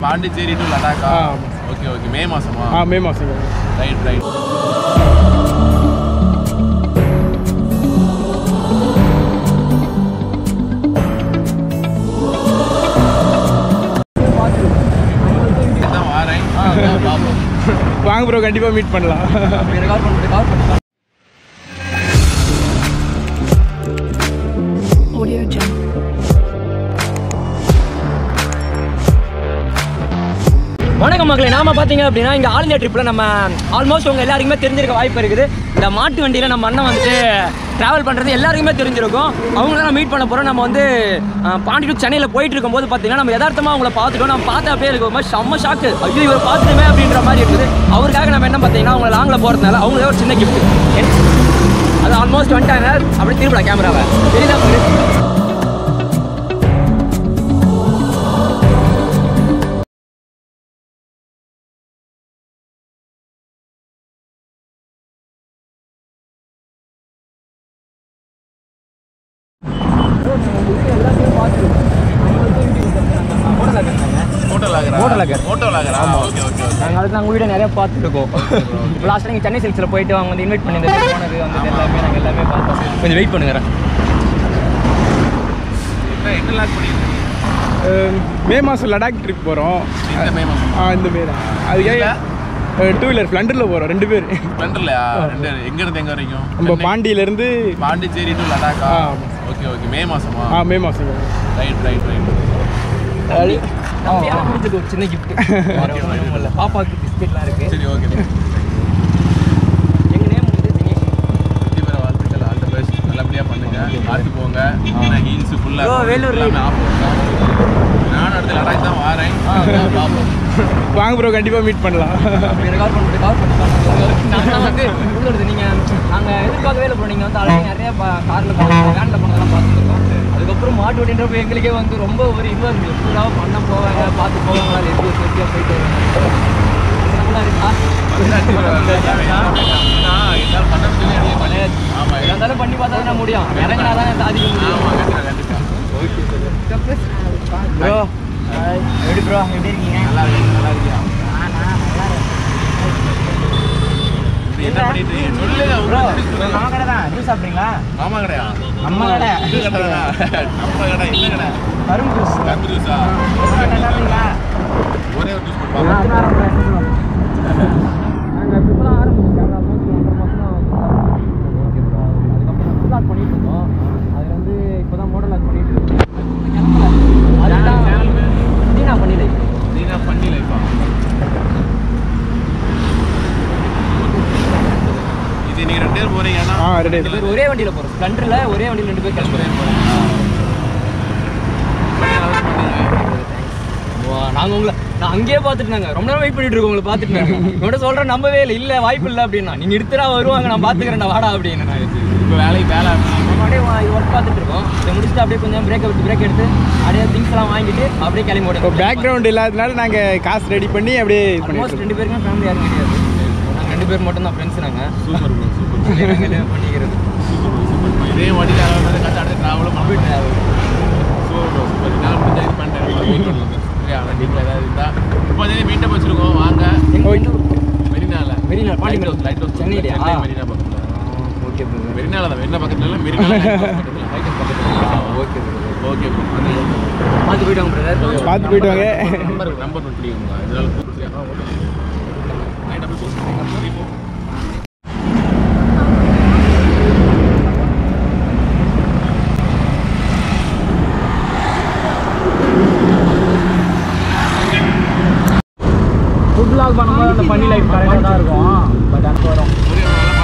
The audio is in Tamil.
பாண்டிச்சேரி டு லடாக்கா ஆ. ஓகே ஓகே மே மாசமா ஆ மே மாதங்க ரைட் ரைட் இதான் வாரேன் பாப்போம் வாங்க ப்ரோ கண்டிப்பாக மீட் பண்ணலாம் Audio Jungle. வணக்கம் மக்களே நாம பார்த்தீங்க அப்படின்னா இங்கே ஆல் இந்தியா ட்ரிப்பில் நம்ம ஆல்மோஸ்ட் உங்க எல்லாருக்குமே தெரிஞ்சிருக்க வாய்ப்பு இருக்குது இந்த மாட்டு வண்டியில் நம்ம அண்ணன் வந்துட்டு ட்ராவல் பண்ணுறது எல்லாருக்குமே தெரிஞ்சிருக்கும் அவங்கள நான் மீட் பண்ண போகிறோம் நம்ம வந்து அஹ், பாண்டி டு சென்னையில் போயிட்டு இருக்கும்போது பார்த்தீங்கன்னா நம்ம யதார்த்தமாக அவங்கள பார்த்துட்டோம் நம்ம பார்த்த அப்படியே இருக்க மாதிரி செம்ம ஷாக்கு ஐயோ இவர் பார்த்துட்டுமே அப்படின்ற மாதிரி இருக்குது அவருக்காக நம்ம என்ன பார்த்தீங்கன்னா அவங்க லாங்கில் போகிறதுனால அவங்களே ஒரு சின்ன கிஃப்ட் அது ஆல்மோஸ்ட் வந்துட்டாங்க அப்படியே திருப்பலாம் கேமராவை தெரியுதா உங்களுக்கு? ஹோட்டல் ஆகிறா Hotel ஆகுறா. ஹோட்டல் ஆகிறா ஓகே ஓகே ஓகே நாங்கள் அதுக்கு நாங்கள் வீடியோ நிறைய பார்த்துருக்கோம் இப்போ லாஸ்ட் நீங்கள் சென்னை சில்க்ஸில் போயிட்டு அவங்க வந்து இன்வைட் பண்ணியிருந்தது போனது வந்து எல்லாமே நாங்கள் எல்லாமே பார்த்தோம் கொஞ்சம் வெயிட் பண்ணுங்க என்ன என்ன லாக் பண்ணிருக்கீங்க மே மாதம் லடாக் ட்ரிப் போகிறோம் இந்த மே மாசம் ஆ இந்த மே தான் அதுக்காக டூ வீலர் ஸ்ப்ளெண்டரில் போகிறோம் ரெண்டு பேர் ஸ்பெண்டர்லையா ரெண்டு எங்க இருந்து எங்க வரைக்கும் நம்ம சென்னை? பாண்டியிலேருந்து பாண்டிச்சேரி டு லடாக்கா ஆ. ஓகே ஓகே மே மாசமா ஆ மே மாதங்க ரைட் ரைட் ரைட் தம்பியாக முடிஞ்சது ஒரு சின்ன கிஃப்ட் பாப்பாவுக்கு பிஸ்கெட்லாம் இருக்குது சரி ஓகே எங்கள் நேம் வந்து தினேஷ் வெற்றி பெற வாழ்த்துக்கள் ஆல் தி பெஸ்ட் நல்லபடியா பண்ணுங்க பார்த்து போங்க ஏன்னா ஹீல்ஸ் ஃபுல்லா Bro, வேலூர் எல்லாமே ஆஃப் நானும் அடுத்த லடாக் தான் வாரேன் பாப்போம் வாங்க ப்ரோ கண்டிப்பாக மீட் பண்ணலாம் அப்படி ரெக்கார்ட் பண்ணிட்டு கால் பண்ணி நாங்கள் வந்து உள்ளது நீங்கள் நாங்கள் எதிர்பார்க்கவே இல்லை ப்ரோ நீங்கள் வந்து ஆல்ரெடி நிறைய காரில் வேனில் போனதெல்லாம் பார்த்துருக்கோம் அதுக்கப்புறம் மாட்டு வண்டின்றப்ப எங்களுக்கே வந்து ரொம்ப ஒரு இதுவாக இருக்குது ஃபுல்லாக பண்ண போவாங்க பார்த்து போவாங்களா எப்படி சேஃப்டியாக போயிட்டு வருவாங்க நல்லா இருக்கா எல்லாரும் பண்ண சொல்லி பண்ணையாச்சு. ஆமா எதா இருந்தாலும் பண்ணி பார்த்தா தான் முடியும் இறங்கினா தான் சாதிக்க முடியும் ஆமா கண்டிப்பா கண்டிப்பா ப்ரோ எப்படி ப்ரோ எப்படி இருக்கீங்க நல்லா இருக்கு நல்லா இருக்கியா இது என்ன பண்ணிட்டு இருக்கீங்க? சொல்லு ப்ரோ உங்களுக்கு சொல்லுங்க. நம்ம கடை தான் ஜூஸ் சாப்பிட்றீங்களா மாமா கடையா நம்ம கடை இது கடையா நம்ம கடை என்ன கடை கரும்பு ஜூஸ் கரும்பு ஜூஸா சாப்பிட்றீங்களா ஒரே ஒரு ஜூஸ் போட்டு நாங்கள் இப்போ தான் ஆரம்பிச்சோம் கேமரா ஆல்மோஸ்ட் ஒன்றரை மாதம் ஓகே ப்ரோ அதுக்கப்புறம் லாக் பண்ணிட்டு இருந்தோம் அது வந்து இப்போ தான் மோட்டர் லாக் பண்ணிட்டு இருக்கோம் அதுதான் நான் பண்ணிடல நீனா பண்ணி லைஃபா இது நீங்க ரெண்டு பேர் போறீங்க ஆ ரெண்டு பேர் ஒரே வண்டியில் போகிறோம் ஸ்ப்ளெண்டரில் ஒரே வண்டியில் ரெண்டு பேர் கிளம்புறேன் நாங்கள் உங்களை நான் அங்கேயே பார்த்துட்டாங்க ரொம்ப நேரம் வெயிட் பண்ணிட்டு இருக்கோம் உங்களை பார்த்துட்டாங்க உங்கள்கிட்ட சொல்கிறேன் நம்பவே இல்லை இல்லை வாய்ப்பு இல்லை அப்படின்னா நீங்கள் எடுத்துடா வருவாங்க நான் பார்த்துக்கிறேன்டா வாடா அப்படின்னு நான் இப்போ வேலைக்கு வேலை நம்ம அப்படியே ஒர்க் பார்த்துட்டு இருக்கோம் இதை முடிச்சுட்டு அப்படியே கொஞ்சம் பிரேக் விட்டு பிரேக் எடுத்து அப்படியே திங்ஸ் எல்லாம் வாங்கிட்டு அப்படியே கிளம்பி இப்போ ஓடுவோம் பேக்ரவுண்ட் இல்லாதனால நாங்கள் காசு ரெடி பண்ணி அப்படியே இது பண்ணிட்டு ஆல்மோஸ்ட் ரெண்டு பேருக்கும் ஃபேமிலி யாரும் கிடையாது நாங்கள் ரெண்டு பேர் மட்டும் தான் ஃப்ரெண்ட்ஸ் நாங்கள் சூப்பர் ப்ரோ சூப்பர் பண்ணிக்கிறது இதே வண்டியில் அளவு கட்ட அடுத்து ட்ராவலும் அப்படி பண்ணிட்டு சூப்பர் ப்ரோ சூப்பர் என்னால் முடிஞ்ச இது பண்ணிட்டேன் வெயிட் பண்ணுங்க சரியா வண்டியில் ஏதாவது இருந்தால் இப்போ வந்து மீட்டப் வச்சிருக்கோம் வாங்க ஓகே மெரினால Marina, Pondy lighthouse lighthouse சென்னையிலயா? சென்னை மெரினா பக்கத்தில் ஓகே மெரினால தான் மெரினா பக்கத்துல இல்லை மெரினா பக்கத்தில் லைட் ஹவுஸ் பக்கத்தில் ஓகே ஓகே ப்ரோ பார்த்து போயிட்டு வாங்க பிரதர் பார்த்து போயிட்டு வாங்க நம்பர் நம்பர் நோட் பண்ணிக்கோங்க இதனால கூப்பிட்டு okay nine double four three four ஃபுட் லாக் பண்ணும்போது அந்த பண்ணி லைஃப் கரெக்டாக தான் இருக்கும் பட் அங்கே வரும் ஒரே ஒரு நாள்